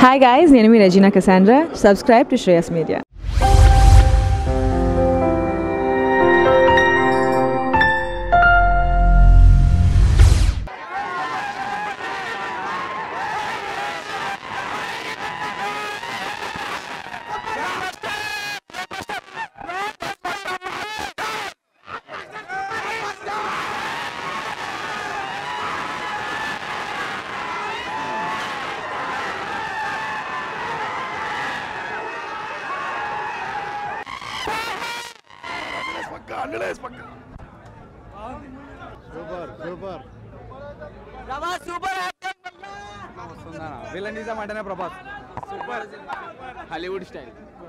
Hi guys నేను మీ Regina Cassandra subscribe to Shreyas Media విలనిజం అంటేనే Prabhas super Hollywood style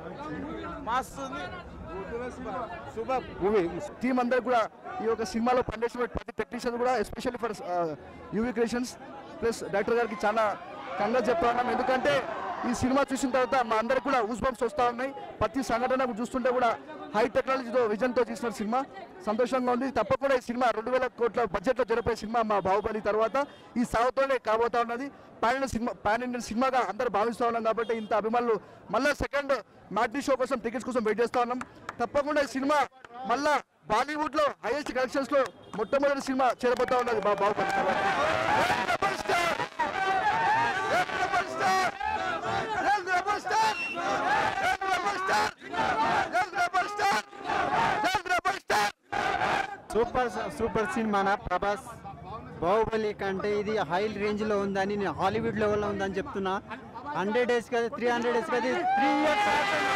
super movie team అందరు కూడా ఈ యొక్క సినిమాలో పనిచేసిన ప్రతి టెక్నీషియన్ కూడా especially for UV Creations plus director గారికి చాలా కంగ్రాట్స్ చెప్తా ఉన్నాం ఎందుకంటే ఈ సినిమా చూసిన తర్వాత మా అందరికి కూడా ఊస్ బంప్స్ వస్తూ ఉన్నాయి ప్రతి సంఘటన చూస్తుంటే కూడా హై టెక్నాలజీతో విజన్తో చేసిన సినిమా సంతోషంగా ఉంది తప్పకుండా ఈ సినిమా రెండు వేల కోట్ల బడ్జెట్లో జరిపే సినిమా మా బాహుబలి తర్వాత ఈ సాగుతోనే కాబోతా ఉన్నది పాన్ ఇండియన్ సినిమా పాన్ ఇండియన్ సినిమాగా అందరు భావిస్తూ ఉన్నాం కాబట్టి ఇంత అభిమానులు మళ్ళీ సెకండ్ మ్యాట్నీ షో కోసం టికెట్స్ కోసం వెయిట్ చేస్తూ ఉన్నాం తప్పకుండా ఈ సినిమా మళ్ళా బాలీవుడ్ లో హైయెస్ట్ కలెక్షన్స్ లో మొట్టమొదటి సినిమా చేరబోతా ఉన్నది బా బాహుబలి తర్వాత. Rebel star! Rebel star! Rebel star! Rebel star! Rebel star! Rebel star! Super super సినిమానా ప్రభాస్ బాహుబలి కంటే ఇది హై రేంజ్ లో ఉందని నేను హాలీవుడ్ లెవెల్లో ఉందని చెప్తున్నా హండ్రెడ్ డేస్ కదా త్రీ హండ్రెడ్ డేస్ కదా త్రీ ఇయర్స్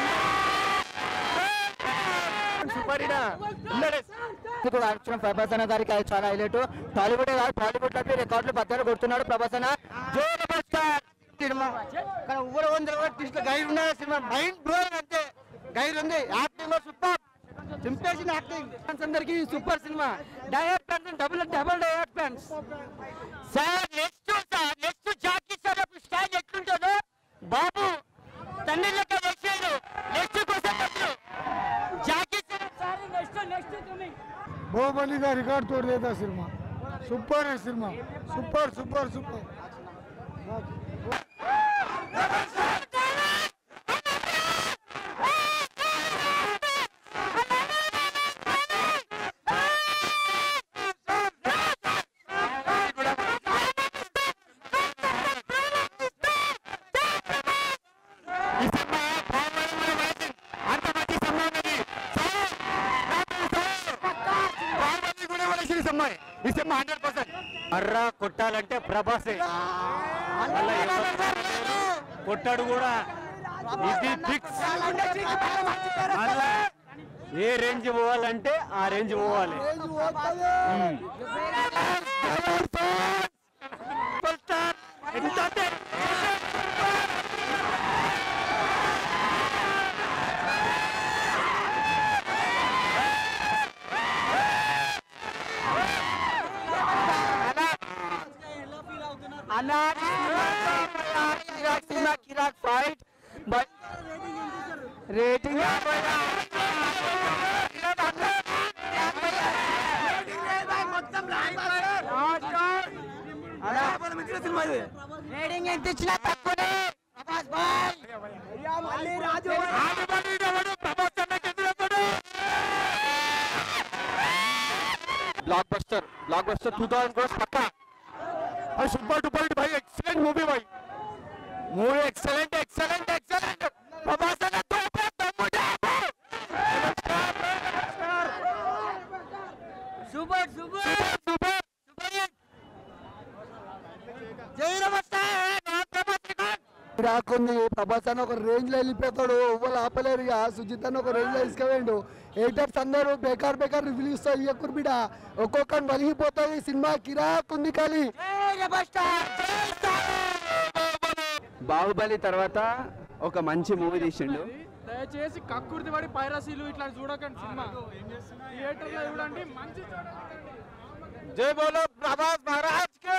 కూడా వచ్చిన ప్రభాస్ అన్న గారికి అది చాలా హైలైట్ టాలీవుడ్ కాదు బాలీవుడ్ లో రికార్డులు బద్దలు కొడుతున్నాడు ప్రభాస్ అన్న జై రెబల్ స్టార్ సినిమా కానీ ఊరు వందల కూడా తీసుకు గైడ్ ఉన్నది సినిమా మైండ్ బ్లోయింగ్ అంతే గైడ్ ఉంది యాక్టింగ్ సూపర్ చింపేసిన యాక్టింగ్ ఫ్యాన్స్ అందరికి సూపర్ సినిమా direct fans double double direct fans sir next sir next Jackie sir style ఎట్లుంటుందో బాబు తండ్రి లెక్క వేసాడు నెక్స్ట్ కోసం Jackie sir next next coming Baahubali का रिकॉर्ड तोड़ देता सिनेमा सुपर है सिनेमा सुपर सुपर सुपर అర్రా కొట్టాలంటే ప్రభాసే మళ్ళా ఎవరు కొట్టాడు కూడా ఇది ఫిక్స్ మళ్ళా ఏ రేంజ్ పోవాలంటే ఆ రేంజ్ పోవాలి ఉమ్. సినిమా కిరాక్ ఫైట్ బట్ రేటింగ్ రేటింగ్ ఎంత ఇచ్చినా తక్కువనే Prabhas boy blockbuster blockbuster two thousand cross पक्का और सुपर डुपर हिट भाई एक्सीलेंट मूवी भाई movie excellent excellent excellent Prabhas ने तो पे दम जाबो సూపర్ సూపర్ सुपर జై నమస్కార్ నా ప్రభాస్ రికార్డ్ రాకుంది ప్రభాస్ అని ఒక రేంజ్ లో వెళ్ళిపోతాడు ఎవ్వరు ఆపలేరు ఇక సుజిత్ అని ఒక రేంజ్ లో తీసుకుపోయిండు ఎయిటర్స్ అందరూ బేకార్ బేకార్ రివ్యూ ఇస్తారు ఇయ్యకురు బిడ ఒక్కొక్కరు వలిగిపోతుంది సినిమా కిరాక్ ఉంది కానీ జై రెబల్ స్టార్ జై స్టార్ బాహుబలి తర్వాత ఒక మంచి మూవీ తీసిండు దయచేసి కక్కుర్తి పడి పైరసీలు ఇట్లా చూడకండి సినిమా థియేటర్లో చూడండి మంచి जय बोलो प्रभास महाराज के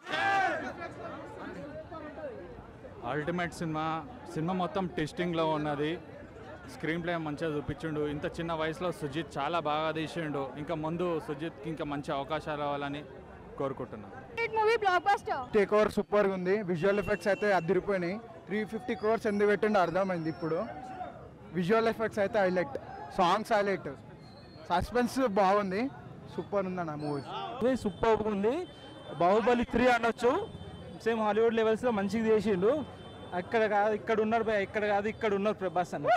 అల్టిమేట్ సినిమా సినిమా మొత్తం టెస్టింగ్లో ఉన్నది స్క్రీన్ ప్లే మంచిగా చూపించిండు ఇంత చిన్న వయసులో సుజిత్ చాలా బాగా తీసిండు ఇంకా ముందు సుజిత్కి ఇంకా మంచి అవకాశాలు రావాలని కోరుకుంటున్నాను movie blockbuster take over super ఉంది విజువల్ ఎఫెక్ట్స్ అయితే అదిరిపోయినాయి త్రీ ఫిఫ్టీ క్రోర్స్ ఎందుకు పెట్టిండో అర్థమైంది ఇప్పుడు విజువల్ ఎఫెక్ట్స్ అయితే హైలైట్ సాంగ్స్ హైలైట్ సస్పెన్స్ బాగుంది సూపర్ ఉందన్న మూవీ సూపర్ ఉంది బాహుబలి త్రీ అనొచ్చు సేమ్ హాలీవుడ్ లెవెల్స్లో మంచిగా చేసిండు అక్కడ కాదు ఇక్కడ ఉన్నారు భయ్యా, ఇక్కడ కాదు ఇక్కడ ఉన్నారు ప్రభాస్ అన్న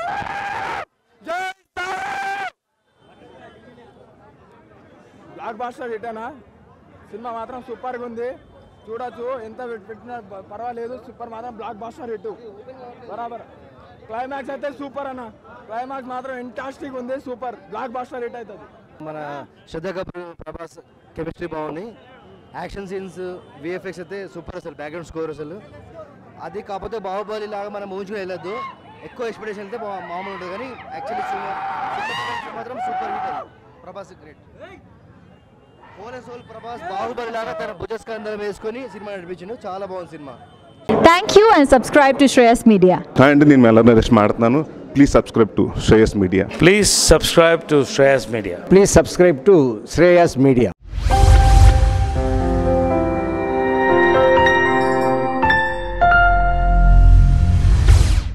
బ్లాక్ బాస్టర్ హిటనా సినిమా మాత్రం సూపర్గా ఉంది చూడొచ్చు ఎంత పెట్టినా ప- పర్వాలేదు సూపర్ మాత్రం బ్లాక్ బాస్టర్ హిట్ బరాబర్ క్లైమాక్స్ అయితే సూపర్ అన్న క్లైమాక్స్ మాత్రం ఇంటాస్టిక్ ఉంది సూపర్ బ్లాక్ బాస్టర్ హిట్ అవుతుంది మన శ్రద్ధ కపూర్ ప్రభాస్ కెమిస్ట్రీ బాగుంది యాక్షన్ సీన్స్ విఎఫ్ఎక్స్ అయితే సూపర్ అసలు బ్యాక్గ్రౌండ్ స్కోర్ అసలు అది కాకపోతే బాహుబలి లాగా మనం ఊహించుకుని వెళ్ళొద్దు ఎక్కువ ఎక్స్పెక్టేషన్ అయితే మా- మామూలు ఉంటుంది కానీ యాక్చువల్లీ మాత్రం సూపర్ హిట్ అది ప్రభాస్ గ్రేట్ ఓనే సోల్ ప్రభాస్ బాహుబలి లాగా తన భుజస్కందరం వేసుకొని సినిమా నడిపించిండు చాలా బాగుంది సినిమా Thank you and subscribe to Shreyas Media. Hi అండి నేను మెల్ల నరేష్ మాట్లాడుతున్నాను please subscribe to Shreyas Media Please subscribe to Shreyas Media. Please subscribe to Shreyas Media.